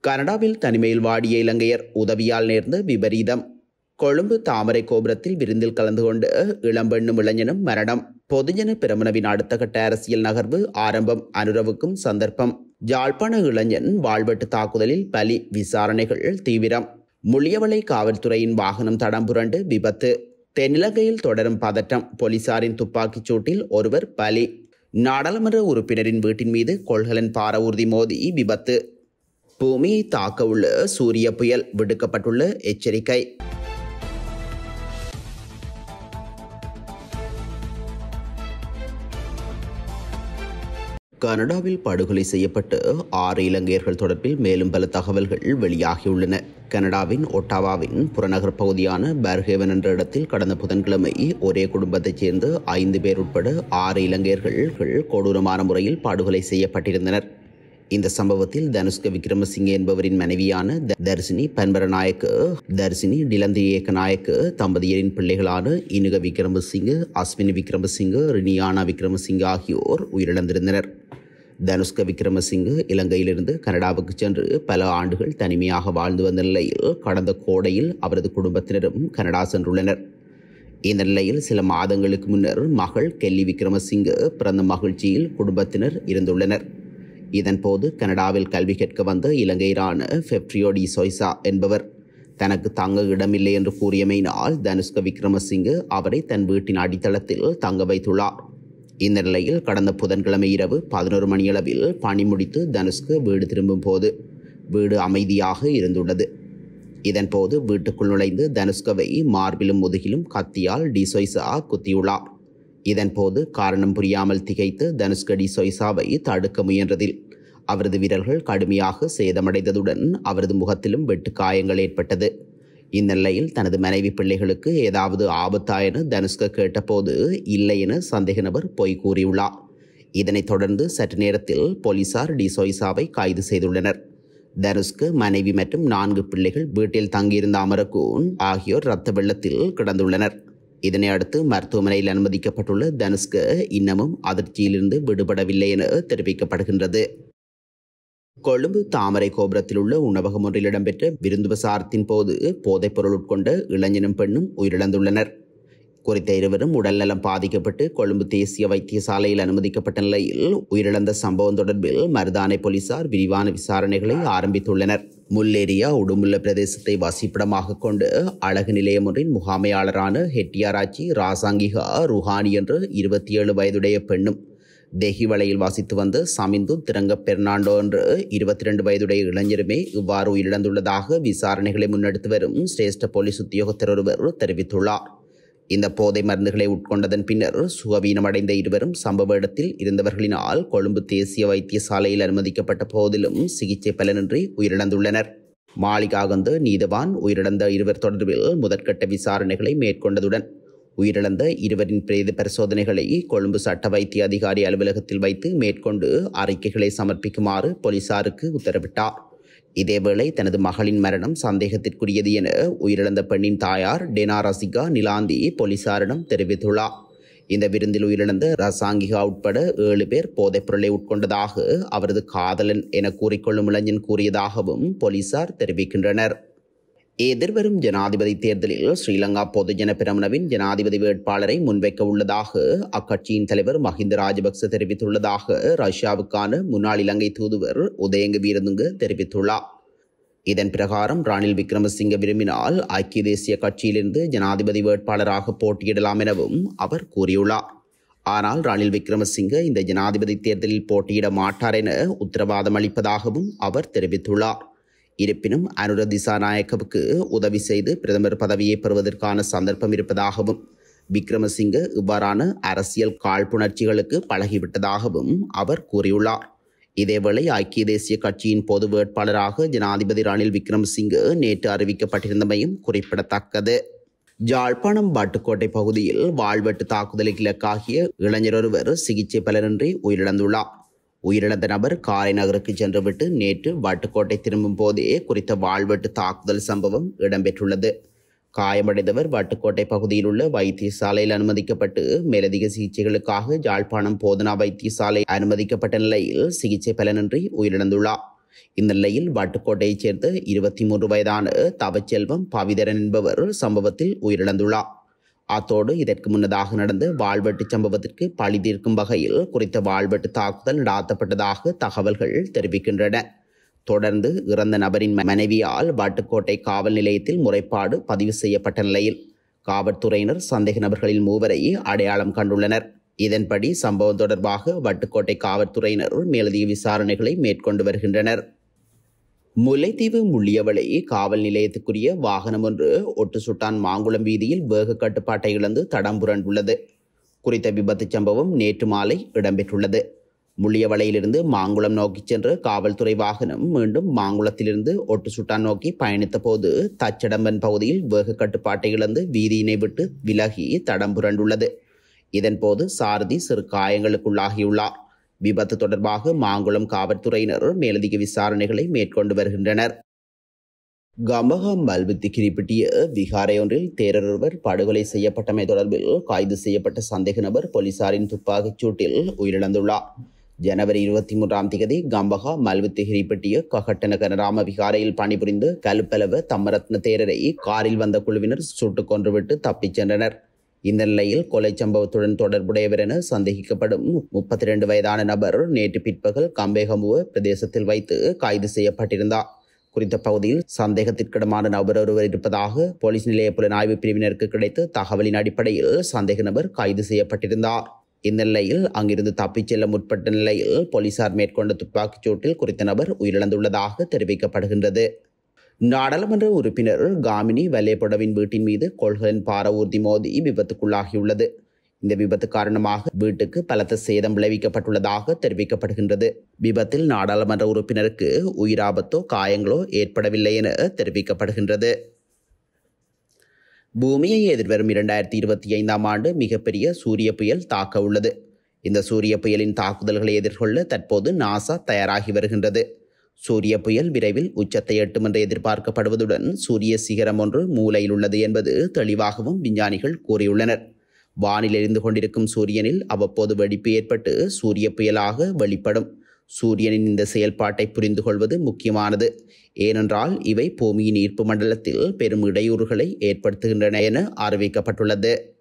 கனடாவில் தனிமையில் வாடிய இலங்கையர் உதவியால் நேர்ந்த விபரீதம் கொழும்பு தாமரை கோபுரத்தில் விருந்தில் கலந்து கொண்டு இளம்பெண்ணும் இளைஞனும் மரணம் பொதுஜன பிரமணவின் அடுத்த கட்ட அரசியல் நகர்வு ஆரம்பம் அனுரவுக்கும் சந்தர்ப்பம் ஜாழ்ப்பாண இளைஞன் வாழ்வெட்டு தாக்குதலில் பலி விசாரணைகள் தீவிரம் முள்ளியவளை காவல்துறையின் வாகனம் தடம் புரண்டு விபத்து தென்னிலங்கையில் தொடரும் பதட்டம் போலீசாரின் துப்பாக்கிச் சூட்டில் ஒருவர் பலி நாடாளுமன்ற உறுப்பினரின் வீட்டின் மீது கொள்கலன் பார ஊர்தி மோதி விபத்து பூமியை தாக்க உள்ள சூரிய புயல் விடுக்கப்பட்டுள்ள எச்சரிக்கை கனடாவில் படுகொலை செய்யப்பட்ட ஆறு இலங்கையர்கள் தொடர்பில் மேலும் பல தகவல்கள் வெளியாகியுள்ளன கனடாவின் ஒட்டாவாவின் புறநகர் பகுதியான பேர்ஹேவன் என்ற இடத்தில் கடந்த புதன்கிழமை ஒரே குடும்பத்தைச் சேர்ந்த ஐந்து பேர் உட்பட ஆறு இலங்கையர்கள் கொடூரமான முறையில் படுகொலை செய்யப்பட்டிருந்தனர் இந்த சம்பவத்தில் தனுஷ்க விக்ரமசிங்கே என்பவரின் மனைவியான த- தர்சினி பன்மரநாயக்கு தர்சினி டிலந்தி ஏக்கநாயக்கு தம்பதியரின் பிள்ளைகளான இனுக விக்ரமசிங்கு அஸ்வினி விக்ரமசிங்கு ரினியானா விக்ரமசிங்க ஆகியோர் உயிரிழந்திருந்தனர் தனுஷ்க விக்ரமசிங்கு இலங்கையிலிருந்து கனடாவுக்கு சென்று பல ஆண்டுகள் தனிமையாக வாழ்ந்து வந்த நிலையில் கடந்த கோடையில் அவரது குடும்பத்தினரும் கனடா சென்றுள்ளனர் இந்த நிலையில் சில மாதங்களுக்கு முன்னர் மகள் கெல்லி விக்ரமசிங்கு பிறந்த மகிழ்ச்சியில் குடும்பத்தினர் இருந்துள்ளனர் இதன்போது கனடாவில் கல்வி கற்க வந்த இலங்கையரான ஃபெப்ரியோ டி சொய்சா என்பவர் தனக்கு தங்க இடமில்லை என்று கூறியமையினால் தனுஷ்க விக்ரமசிங்கு அவரை தன் வீட்டின் அடித்தளத்தில் தங்க வைத்துள்ளார் இந்த நிலையில் கடந்த புதன்கிழமை இரவு பதினோரு மணியளவில் பணி முடித்து தனுஷ்கு வீடு திரும்பும் போது வீடு அமைதியாக இருந்துள்ளது இதன்போது வீட்டுக்குள் நுழைந்து தனுஷ்கவை மார்பிலும் முதுகிலும் கத்தியால் டிசொய்சா குத்தியுள்ளார் இதன்போது காரணம் புரியாமல் திகைத்து தனுஷ்க டிசொய்சாவை தடுக்க முயன்றதில் அவரது வீரர்கள் கடுமையாக சேதமடைந்ததுடன் அவரது முகத்திலும் வெட்டு காயங்கள் ஏற்பட்டது இந்த நிலையில் தனது மனைவி பிள்ளைகளுக்கு ஏதாவது ஆபத்தா என தனுஷ்க கேட்டபோது இல்லை என சந்தேக நபர் பொய் கூறியுள்ளார் இதனைத் தொடர்ந்து சற்று நேரத்தில் போலீசார் டிசோய்சாவை கைது செய்துள்ளனர் தனுஷ்க்கு மனைவி மற்றும் நான்கு பிள்ளைகள் வீட்டில் தங்கியிருந்த அமரகூன் ஆகியோர் இரத்த வெள்ளத்தில் கிடந்துள்ளனர் இதனை அடுத்து மருத்துவமனையில் அனுமதிக்கப்பட்டுள்ள தனுஷ்க இன்னமும் அதிர்ச்சியிலிருந்து விடுபடவில்லை என தெரிவிக்கப்படுகின்றது கொழும்பு தாமரை கோபுரத்தில் உள்ள உணவகம் ஒன்றில் இடம்பெற்ற விருந்து பிரசாரத்தின் போது போதைப்பொருள் உட்கொண்ட இளைஞனும் பெண்ணும் உயிரிழந்துள்ளனர் குறித்த இருவரும் உடல்நலம் பாதிக்கப்பட்டு கொழும்பு தேசிய வைத்தியசாலையில் அனுமதிக்கப்பட்ட நிலையில் உயிரிழந்த சம்பவம் தொடர்பில் மருதானை போலீசார் விரிவான விசாரணைகளை ஆரம்பித்துள்ளனர் முல்லேரியா உடுமுல்ல பிரதேசத்தை வசிப்பிடமாக கொண்டு அழகு நிலையம் ஒன்றின் முகாமையாளரான ஹெட்டியாராச்சி ராசாங்கிகா ருஹானி என்ற இருபத்தி ஏழு வயதுடைய பெண்ணும் தெஹிவளையில் வசித்து வந்த சமிந்து திரங்க பெர்னாண்டோ என்ற இருபத்தி ரெண்டு வயதுடைய இளைஞருமே இவ்வாறு உயிரிழந்துள்ளதாக விசாரணைகளை முன்னெடுத்து வரும் சிரேஷ்ட போலீஸ் உத்தியோகத்தர் ஒருவர் தெரிவித்துள்ளார் இந்த போதை மருந்துகளை உட்கொண்டதன் பின்னர் சுகவீனமடைந்த இருவரும் சம்பவ இடத்தில் இருந்தவர்களினால் கொழும்பு தேசிய வைத்தியசாலையில் அனுமதிக்கப்பட்ட போதிலும் சிகிச்சை பலனின்றி உயிரிழந்துள்ளனர் மாளிகாகந்து நீதவான் உயிரிழந்த இருவர் தொடர்பில் முதற்கட்ட விசாரணைகளை மேற்கொண்டதுடன் உயிரிழந்த இருவரின் பிரேத பரிசோதனைகளை கொழும்பு சட்ட வைத்திய அதிகாரி அலுவலகத்தில் வைத்து மேற்கொண்டு அறிக்கைகளை சமர்ப்பிக்குமாறு போலீசாருக்கு உத்தரவிட்டார் இதேவேளை தனது மகளின் மரணம் சந்தேகத்திற்குரியது என உயிரிழந்த பெண்ணின் தாயார் டெனா ரசிகா நிலாந்தி போலீசாரிடம் தெரிவித்துள்ளார் இந்த விருந்தில் உயிரிழந்த ரசாங்கிகா உட்பட ஏழு பேர் போதைப்பொருளை உட்கொண்டதாக அவரது காதலன் என கூறிக்கொள்ளும் இளைஞன் கூறியதாகவும் போலீசார் தெரிவிக்கின்றனர் எதிர்வரும் ஜனாதிபதி தேர்தலில் ஸ்ரீலங்கா பொதுஜன பிரமுனவின் ஜனாதிபதி வேட்பாளரை முன்வைக்க உள்ளதாக அக்கட்சியின் தலைவர் மஹிந்த ராஜபக்ச தெரிவித்துள்ளதாக ரஷ்யாவுக்கான முன்னாள் இலங்கை தூதுவர் உதயங்க வீரதுங்க தெரிவித்துள்ளார் இதன் பிரகாரம் ரணில் விக்ரமசிங்க விரும்பினால் ஐக்கிய தேசிய கட்சியிலிருந்து ஜனாதிபதி வேட்பாளராக போட்டியிடலாம் எனவும் அவர் கூறியுள்ளார் ஆனால் ரணில் விக்ரமசிங்க இந்த ஜனாதிபதி தேர்தலில் போட்டியிட மாட்டார் என உத்தரவாதம் அளிப்பதாகவும் அவர் தெரிவித்துள்ளார் இருப்பினும் அனுர திசாநாயக்கவுக்கு உதவி செய்து பிரதமர் பதவியை பெறுவதற்கான சந்தர்ப்பம் இருப்பதாகவும் விக்ரமசிங்க இவ்வாறான அரசியல் காழ்ப்புணர்ச்சிகளுக்கு பழகிவிட்டதாகவும் அவர் கூறியுள்ளார் இதேவேளை ஐக்கிய தேசிய கட்சியின் பொது வேட்பாளராக ஜனாதிபதி ரணில் விக்ரமசிங்க நேற்று அறிவிக்கப்பட்டிருந்தமையும் குறிப்பிடத்தக்கது ஜாழ்ப்பாணம் பாட்டுக்கோட்டை பகுதியில் வாழ்வெட்டு தாக்குதலுக்கு இலக்காகிய இளைஞர் ஒருவர் சிகிச்சை பலனின்றி உயிரிழந்துள்ளார் உயிரிழந்த நபர் காரை நகருக்கு சென்றுவிட்டு நேற்று வாட்டுக்கோட்டை திரும்பும் போதே குறித்த வாழ்வெட்டு தாக்குதல் சம்பவம் இடம்பெற்றுள்ளது காயமடைந்தவர் வட்டுக்கோட்டை பகுதியில் உள்ள வைத்தியசாலையில் அனுமதிக்கப்பட்டு மேலதிக சிகிச்சைகளுக்காக யாழ்ப்பாணம் போதனா வைத்தியசாலை அனுமதிக்கப்பட்ட நிலையில் சிகிச்சை பலனின்றி உயிரிழந்துள்ளார் இந்த நிலையில் வட்டுக்கோட்டையைச் சேர்ந்த இருபத்தி மூன்று வயதான தவச்செல்வம் பவிதரன் என்பவர் சம்பவத்தில் உயிரிழந்துள்ளார் அத்தோடு இதற்கு முன்னதாக நடந்த வாழ்வெட்டு சம்பவத்திற்கு பழி தீர்க்கும் வகையில் குறித்த வாழ்வெட்டு தாக்குதல் நடாத்தப்பட்டதாக தகவல்கள் தெரிவிக்கின்றன தொடர்ந்து இறந்த நபரின் மனைவியால் வட்டுக்கோட்டை காவல் நிலையத்தில் முறைப்பாடு பதிவு செய்யப்பட்ட நிலையில் காவல்துறையினர் சந்தேக நபர்களில் மூவரை அடையாளம் கண்டுள்ளனர் இதன்படி சம்பவம் தொடர்பாக வட்டுக்கோட்டை காவல்துறையினர் மேலதிக விசாரணைகளை மேற்கொண்டு வருகின்றனர் முல்லைத்தீவு முள்ளியவளை காவல் நிலையத்துக்குரிய வாகனம் ஒன்று ஒட்டு சுட்டான் மாங்குளம் வீதியில் வேக கட்டுப்பாட்டை இழந்து தடம் புரண்டுள்ளது குறித்த விபத்து சம்பவம் நேற்று மாலை இடம்பெற்றுள்ளது முள்ளியவளையிலிருந்து மாங்குளம் நோக்கி சென்ற காவல்துறை வாகனம் மீண்டும் மாங்குளத்திலிருந்து ஒட்டு சுட்டான் நோக்கி பயணித்த போது தச்சடம்பன் பகுதியில் வேக கட்டுப்பாட்டை இழந்து வீதியினை விட்டு விலகி தடம் புரண்டுள்ளது இதன்போது சாரதி சிறு காயங்களுக்குள்ளாகியுள்ளார் விபத்து தொடர்பாக மாங்குளம் காவல்துறையினர் மேலதிக விசாரணைகளை மேற்கொண்டு வருகின்றனர் கம்பகம் மல்வித்தி கிரிப்பிட்டிய விகாரையொன்றில் தேரர் ஒருவர் படுகொலை செய்யப்பட்டமை தொடர்பில் கைது செய்யப்பட்ட சந்தேக நபர் போலீசாரின் துப்பாக்கிச் சூட்டில் உயிரிழந்துள்ளார் ஜனவரி இருபத்தி மூன்றாம் தேதி கம்பகா மல்வித்தி கிரிப்பட்டிய ககட்டன கனராம விகாரையில் பணிபுரிந்து கலுப்பலவ தம்மரத்ன தேரரை காரில் வந்த குழுவினர் சுட்டுக் கொன்றுவிட்டு தப்பிச் சென்றனர் இந்த நிலையில் கொலை சம்பவத்துடன் தொடர்புடையவர் என சந்தேகிக்கப்படும் முப்பத்தி ரெண்டு வயதான நபர் நேற்று பிற்பகல் கம்பேகமுவ பிரதேசத்தில் வைத்து கைது செய்யப்பட்டிருந்தார் குறித்த பகுதியில் சந்தேகத்திற்கிடமான நபர் ஒருவர் இருப்பதாக போலீஸ் நிலைய புலனாய்வு பிரிவினருக்கு கிடைத்த தகவலின் அடிப்படையில் சந்தேக நபர் கைது செய்யப்பட்டிருந்தார் இந்த நிலையில் அங்கிருந்து தப்பிச் செல்ல முற்பட்ட நிலையில் போலீசார் மேற்கொண்ட துப்பாக்கிச் சூட்டில் குறித்த நபர் உயிரிழந்துள்ளதாக தெரிவிக்கப்படுகின்றது நாடாளுமன்ற உறுப்பினர் காமினி வல்லேபொடவின் வீட்டின் மீது கொள்கலன் பார ஊர்தி மோதி விபத்துக்குள்ளாகியுள்ளது இந்த விபத்து காரணமாக வீட்டுக்கு பலத்த சேதம் விளைவிக்கப்பட்டுள்ளதாக தெரிவிக்கப்படுகின்றது விபத்தில் நாடாளுமன்ற உறுப்பினருக்கு உயிராபத்தோ காயங்களோ ஏற்படவில்லை என தெரிவிக்கப்படுகின்றது பூமியை எதிர்வரும் இரண்டாயிரத்தி இருபத்தி ஐந்தாம் ஆண்டு மிகப்பெரிய சூரிய புயல் தாக்க உள்ளது இந்த சூரிய புயலின் தாக்குதல்களை எதிர்கொள்ள தற்போது நாசா தயாராகி வருகின்றது சூரிய புயல் விரைவில் உச்சத்தை எட்டும் என்று எதிர்பார்க்கப்படுவதுடன் சூரிய சிகரம் ஒன்று மூலையில் உள்ளது என்பது தெளிவாகவும் விஞ்ஞானிகள் கூறியுள்ளனர் வானில் எரிந்து கொண்டிருக்கும் சூரியனில் அவ்வப்போது வெடிப்பு ஏற்பட்டு சூரிய புயலாக வெளிப்படும் சூரியனின் இந்த செயல்பாட்டை புரிந்து கொள்வது முக்கியமானது ஏனென்றால் இவை பூமியின் ஈர்ப்பு மண்டலத்தில் பெரும் இடையூறுகளை ஏற்படுத்துகின்றன என அறிவிக்கப்பட்டுள்ளது